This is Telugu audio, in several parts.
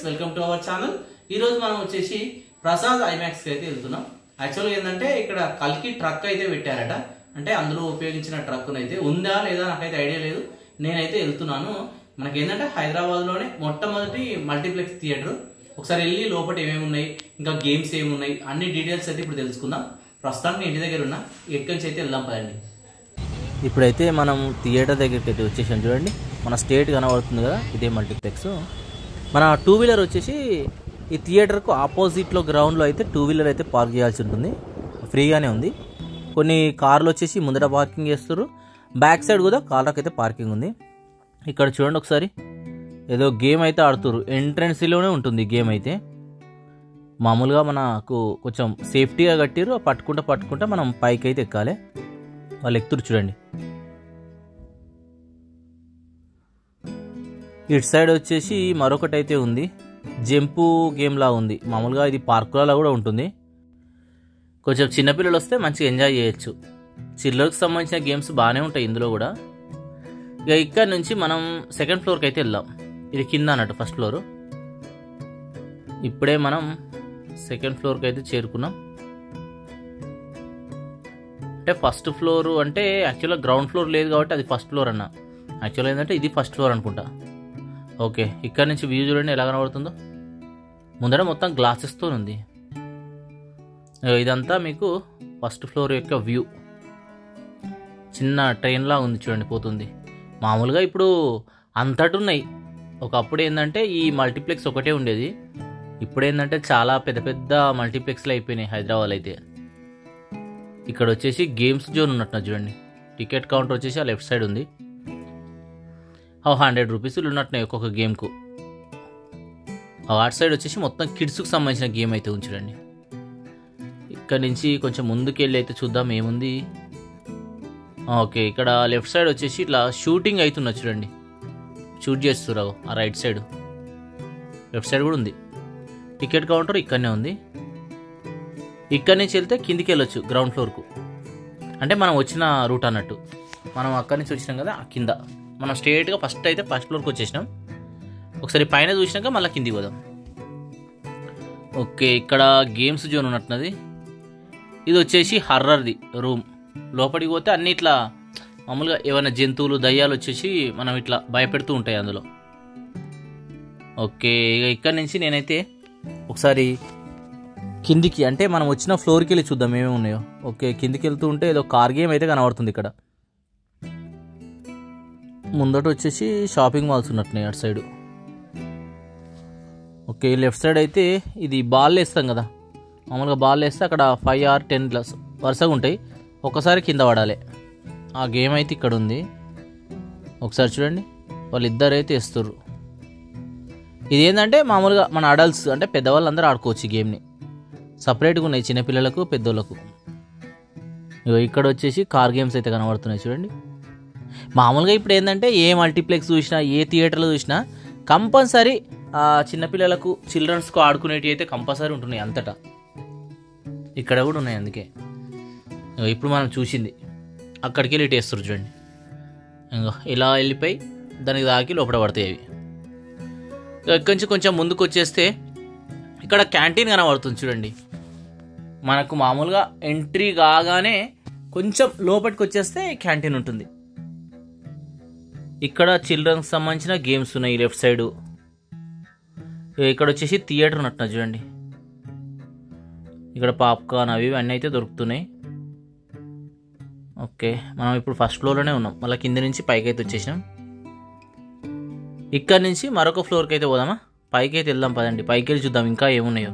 వెల్కమ్ టు అవర్ ఛానల్ ఈ రోజు మనం వచ్చేసి ప్రసాద్ ఐమాక్స్ కి అయితే వెళ్తున్నాం యాక్చువల్గా ఏంటంటే ఇక్కడ కల్కి ట్రక్ అయితే పెట్టారట అంటే అందులో ఉపయోగించిన ట్రక్ అయితే ఉందా లేదా నాకైతే ఐడియా లేదు నేనైతే వెళ్తున్నాను మనకి ఏంటంటే హైదరాబాద్ లోనే మొట్టమొదటి మల్టీప్లెక్స్ థియేటర్ ఒకసారి వెళ్ళి లోపల ఏమేమి ఉన్నాయి ఇంకా గేమ్స్ ఏమి ఉన్నాయి అన్ని డీటెయిల్స్ అయితే ఇప్పుడు తెలుసుకుందాం ప్రస్తుతానికి ఇంటి దగ్గర ఉన్నా ఎక్కడి నుంచి అయితే వెళ్దాం పదండి ఇప్పుడైతే మనం థియేటర్ దగ్గరికి అయితే వచ్చేసాం చూడండి మన స్టేట్ కనబడుతుంది కదా ఇదే మల్టీప్లెక్స్ మన టూ వీలర్ వచ్చేసి ఈ థియేటర్కు ఆపోజిట్లో గ్రౌండ్లో అయితే టూ వీలర్ అయితే పార్క్ చేయాల్సి ఉంటుంది ఫ్రీగానే ఉంది కొన్ని కార్లు వచ్చేసి ముందర పార్కింగ్ చేస్తారు బ్యాక్ సైడ్ కూడా కార్లకు అయితే పార్కింగ్ ఉంది ఇక్కడ చూడండి ఒకసారి ఏదో గేమ్ అయితే ఆడుతున్నారు ఎంట్రన్స్లోనే ఉంటుంది గేమ్ అయితే మామూలుగా మనకు కొంచెం సేఫ్టీగా కట్టిరు పట్టుకుంటా పట్టుకుంటా మనం పైకి అయితే ఎక్కాలి వాళ్ళు ఎక్కుతురు చూడండి ఇటు సైడ్ వచ్చేసి మరొకటి అయితే ఉంది జంపు గేమ్లా ఉంది మామూలుగా ఇది పార్కులలో కూడా ఉంటుంది కొంచెం చిన్నపిల్లలు వస్తే మంచిగా ఎంజాయ్ చేయొచ్చు చిల్లరకు సంబంధించిన గేమ్స్ బాగానే ఉంటాయి ఇందులో కూడా ఇక ఇక్కడ నుంచి మనం సెకండ్ ఫ్లోర్కి అయితే వెళ్దాం ఇది కింద అన్నట్టు ఫస్ట్ ఫ్లోర్ ఇప్పుడే మనం సెకండ్ ఫ్లోర్కి అయితే చేరుకున్నాం అంటే ఫస్ట్ ఫ్లోర్ అంటే యాక్చువల్గా గ్రౌండ్ ఫ్లోర్ లేదు కాబట్టి అది ఫస్ట్ ఫ్లోర్ అన్న యాక్చువల్గా ఏంటంటే ఇది ఫస్ట్ ఫ్లోర్ అనుకుంటా ఓకే ఇక్కడ నుంచి వ్యూ చూడండి ఎలా కనబడుతుందో ముందర మొత్తం గ్లాసెస్తో ఉంది ఇగో ఇదంతా మీకు ఫస్ట్ ఫ్లోర్ యొక్క వ్యూ చిన్న ట్రైన్లా ఉంది చూడండి పోతుంది మామూలుగా ఇప్పుడు అంతటి ఉన్నాయి ఒకప్పుడు ఏంటంటే ఈ మల్టీప్లెక్స్ ఒకటే ఉండేది ఇప్పుడు ఏంటంటే చాలా పెద్ద పెద్ద మల్టీప్లెక్స్లు అయిపోయినాయి హైదరాబాద్ అయితే ఇక్కడ వచ్చేసి గేమ్స్ జోన్ ఉన్నట్టు చూడండి టికెట్ కౌంటర్ వచ్చేసి ఆ లెఫ్ట్ సైడ్ ఉంది ఆ హండ్రెడ్ రూపీస్ ఉన్నట్టున్నాయి ఒక్కొక్క గేమ్కు ఆ అటు సైడ్ వచ్చేసి మొత్తం కిడ్స్కి సంబంధించిన గేమ్ అయితే ఉంది చూడండి ఇక్కడ నుంచి కొంచెం ముందుకు వెళ్ళి అయితే చూద్దాం ఏముంది ఆ, ఓకే ఇక్కడ లెఫ్ట్ సైడ్ వచ్చేసి ఇట్లా షూటింగ్ అవుతున్నా చూడండి షూట్ చేస్తున్నారు ఆ రైట్ సైడ్ లెఫ్ట్ సైడ్ కూడా ఉంది టికెట్ కౌంటర్ ఇక్కడనే ఉంది ఇక్కడి నుంచి వెళ్తే కిందికి వెళ్ళొచ్చు గ్రౌండ్ ఫ్లోర్కు అంటే మనం వచ్చిన రూట్ అన్నట్టు మనం అక్కడి నుంచి వచ్చినాం కదా ఆ కింద మనం స్ట్రేట్గా ఫస్ట్ అయితే ఫస్ట్ ఫ్లోర్కి వచ్చేసినాం ఒకసారి పైన చూసినాక మళ్ళీ కిందికి పోదాం ఓకే ఇక్కడ గేమ్స్ జోన్ ఉన్నట్టున్నది ఇది వచ్చేసి హర్రర్ది రూమ్ లోపలికి పోతే అన్ని ఇట్లా మామూలుగా ఏమైనా జంతువులు దయ్యాలు వచ్చేసి మనం ఇట్లా భయపెడుతూ ఉంటాయి అందులో ఓకే ఇక ఇక్కడ నుంచి నేనైతే ఒకసారి కిందికి అంటే మనం వచ్చిన ఫ్లోర్కి వెళ్ళి చూద్దాం ఏమేమి ఉన్నాయో ఓకే కిందికి వెళ్తూ ఉంటే ఏదో కార్ గేమ్ అయితే కనబడుతుంది ఇక్కడ ముందట వచ్చేసి షాపింగ్ మాల్స్ ఉన్నట్టున్నాయి అటు సైడు ఓకే లెఫ్ట్ సైడ్ అయితే ఇది బాల్ వేస్తాం కదా మామూలుగా బాల్ వేస్తే అక్కడ ఫైవ్ ఆర్ టెన్ ప్లస్ వరుసగా ఉంటాయి ఒకసారి కింద పడాలి ఆ గేమ్ అయితే ఇక్కడ ఉంది ఒకసారి చూడండి వాళ్ళిద్దరు అయితే వేస్తుర్రు ఇది ఏంటంటే మామూలుగా మన అడల్ట్స్ అంటే పెద్దవాళ్ళందరూ ఆడుకోవచ్చు ఈ గేమ్ని సపరేట్గా ఉన్నాయి చిన్నపిల్లలకు పెద్దోళ్ళకు ఇగో ఇక్కడ వచ్చేసి కార్ గేమ్స్ అయితే కనబడుతున్నాయి చూడండి మామూలుగా ఇప్పుడు ఏంటంటే ఏ మల్టీప్లెక్స్ చూసినా ఏ థియేటర్లో చూసినా కంపల్సరీ ఆ చిన్నపిల్లలకు చిల్డ్రన్స్కు ఆడుకునేటివి అయితే కంపల్సరీ ఉంటున్నాయి అంతటా ఇక్కడ కూడా ఉన్నాయి అందుకే ఇగో ఇప్పుడు మనం చూసింది అక్కడికి వెళ్ళి టేస్తారు చూడండి ఇంకో ఇలా వెళ్ళిపోయి దానికి దాకి లోపల పడతాయి అవి ఇక ఇక్కడి నుంచి కొంచెం ముందుకు వచ్చేస్తే ఇక్కడ క్యాంటీన్ కనబడుతుంది చూడండి మనకు మామూలుగా ఎంట్రీ కాగానే కొంచెం లోపలికి వచ్చేస్తే క్యాంటీన్ ఉంటుంది ఇక్కడ చిల్డ్రన్కి సంబంధించిన గేమ్స్ ఉన్నాయి లెఫ్ట్ సైడు ఇక్కడ వచ్చేసి థియేటర్ ఉన్నట్టు చూడండి ఇక్కడ పాప్కార్న్ అవి ఇవి అన్నీ అయితే దొరుకుతున్నాయి ఓకే మనం ఇప్పుడు ఫస్ట్ ఫ్లోర్లోనే ఉన్నాం మళ్ళీ కింద నుంచి పైకి అయితే వచ్చేసాం ఇక్కడ నుంచి మరొక ఫ్లోర్కి అయితే పోదామా పైకి అయితే వెళ్దాం పదండి పైకి వెళ్ళి చూద్దాం ఇంకా ఏమున్నాయో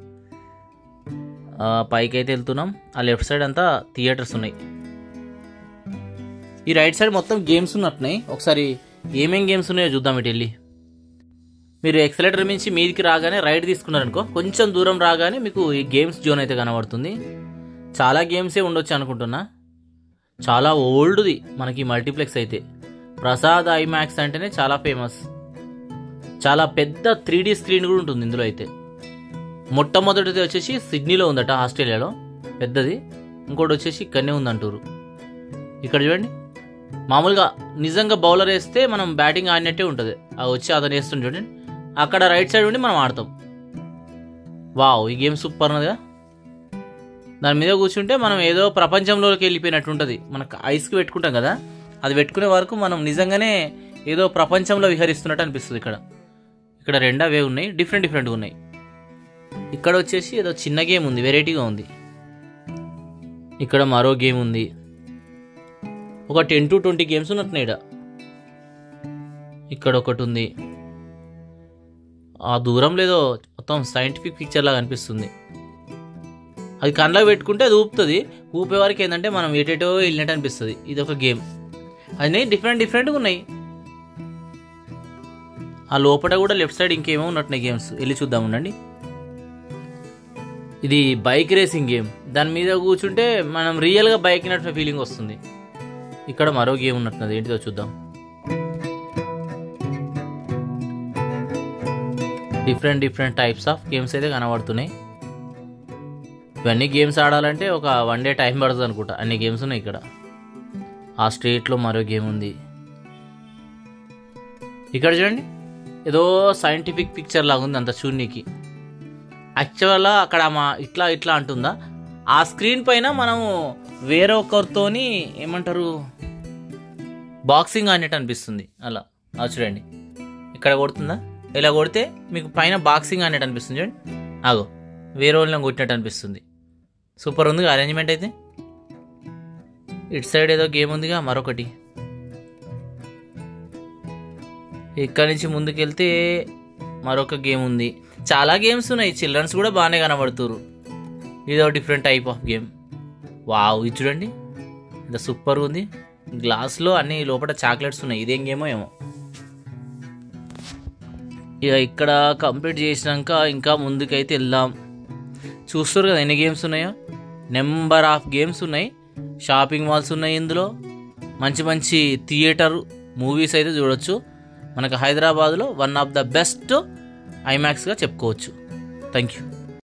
ఆ, పైకి అయితే వెళ్తున్నాం ఆ లెఫ్ట్ సైడ్ అంతా థియేటర్స్ ఉన్నాయి ఈ రైట్ సైడ్ మొత్తం గేమ్స్ ఉన్నట్టున్నాయి ఒకసారి ఏమేం గేమ్స్ ఉన్నాయో చూద్దాం ఇటు వెళ్ళి మీరు ఎక్సలేటర్ నుంచి మీదికి రాగానే రైట్ తీసుకున్నారనుకో కొంచెం దూరం రాగానే మీకు ఈ గేమ్స్ జోన్ అయితే కనబడుతుంది చాలా గేమ్సే ఉండొచ్చు అనుకుంటున్నా చాలా ఓల్డ్ది మనకి మల్టీప్లెక్స్ అయితే ప్రసాద్ ఐమాక్స్ అంటేనే చాలా ఫేమస్ చాలా పెద్ద త్రీ స్క్రీన్ కూడా ఉంటుంది ఇందులో అయితే మొట్టమొదటిది వచ్చేసి సిడ్నీలో ఉందట ఆస్ట్రేలియాలో పెద్దది ఇంకోటి వచ్చేసి ఇక్కడనే ఉందంటారు ఇక్కడ చూడండి మామూలుగా నిజంగా బౌలర్ వేస్తే మనం బ్యాటింగ్ ఆడినట్టే ఉంటుంది అది వచ్చి అతను వేస్తుంది చూడండి అక్కడ రైట్ సైడ్ ఉండి మనం ఆడతాం వావ్ ఈ గేమ్ సూపర్ ఉన్నదిగా దాని మీద కూర్చుంటే మనం ఏదో ప్రపంచంలోకి వెళ్ళిపోయినట్టు ఉంటుంది మనకు ఐస్కి పెట్టుకుంటాం కదా అది పెట్టుకునే వరకు మనం నిజంగానే ఏదో ప్రపంచంలో విహరిస్తున్నట్టు అనిపిస్తుంది ఇక్కడ ఇక్కడ రెండు అవే ఉన్నాయి డిఫరెంట్ డిఫరెంట్గా ఉన్నాయి ఇక్కడ వచ్చేసి ఏదో చిన్న గేమ్ ఉంది వెరైటీగా ఉంది ఇక్కడ మరో గేమ్ ఉంది ఒక టెన్ టు ట్వంటీ గేమ్స్ ఉన్నట్టున్నాయి ఇక్కడ ఇక్కడ ఒకటి ఉంది ఆ దూరం లేదో మొత్తం సైంటిఫిక్ పిక్చర్ లాగా అనిపిస్తుంది అది కళ్ళలో పెట్టుకుంటే అది ఊపుతుంది ఊపే వరకు ఏంటంటే మనం ఎటేటో వెళ్ళినట్టు అనిపిస్తుంది ఇది ఒక గేమ్ అది డిఫరెంట్ డిఫరెంట్గా ఉన్నాయి ఆ లోపల కూడా లెఫ్ట్ సైడ్ ఇంకేమో ఉన్నట్టున్నాయి గేమ్స్ వెళ్ళి చూద్దాం ఉండండి ఇది బైక్ రేసింగ్ గేమ్ దాని మీద కూర్చుంటే మనం రియల్గా బైక్ నడిపే ఫీలింగ్ వస్తుంది ఇక్కడ మరో గేమ్ ఉన్నట్టున్నది ఏంటిదో చూద్దాం different different types of games అయితే కనబడుతున్నాయి ఇవన్నీ గేమ్స్ ఆడాలంటే ఒక వన్ డే టైం పడుతుంది అనుకుంటా అన్ని గేమ్స్ ఉన్నాయి ఇక్కడ ఆ స్ట్రీట్లో మరో గేమ్ ఉంది ఇక్కడ చూడండి ఏదో సైంటిఫిక్ పిక్చర్ లాగా ఉంది అంత చూడనీకి యాక్చువల్గా అక్కడ మా ఇట్లా ఇట్లా అంటుందా ఆ స్క్రీన్ పైన మనము వేరే ఒకరితోని ఏమంటారు బాక్సింగ్ ఆడినట్టు అనిపిస్తుంది అలా అది చూడండి ఇక్కడ కొడుతుందా ఇలా కొడితే మీకు పైన బాక్సింగ్ ఆడినట్టు అనిపిస్తుంది చూడండి ఆగో వేరే వాళ్ళని కొట్టినట్టు అనిపిస్తుంది సూపర్ ఉంది అరేంజ్మెంట్ అయితే ఇటు సైడ్ ఏదో గేమ్ ఉందిగా మరొకటి ఇక్కడ నుంచి ముందుకెళ్తే మరొక గేమ్ ఉంది చాలా గేమ్స్ ఉన్నాయి చిల్డ్రన్స్ కూడా బాగానే కనబడుతురు ఇదో different type of game wow ఇది చూడండి ఇంత సూపర్ ఉంది గ్లాస్లో అన్ని లోపల చాక్లెట్స్ ఉన్నాయి ఇదేం గేమో ఏమో ఇక ఇక్కడ కంప్లీట్ చేసినాక ఇంకా ముందుకైతే వెళ్దాం చూస్తారు కదా ఎన్ని గేమ్స్ ఉన్నాయో నెంబర్ ఆఫ్ గేమ్స్ ఉన్నాయి షాపింగ్ మాల్స్ ఉన్నాయి ఇందులో మంచి మంచి థియేటర్ మూవీస్ అయితే చూడొచ్చు మనకు హైదరాబాద్లో వన్ ఆఫ్ ద బెస్ట్ ఐమాక్స్గా చెప్పుకోవచ్చు థ్యాంక్ యూ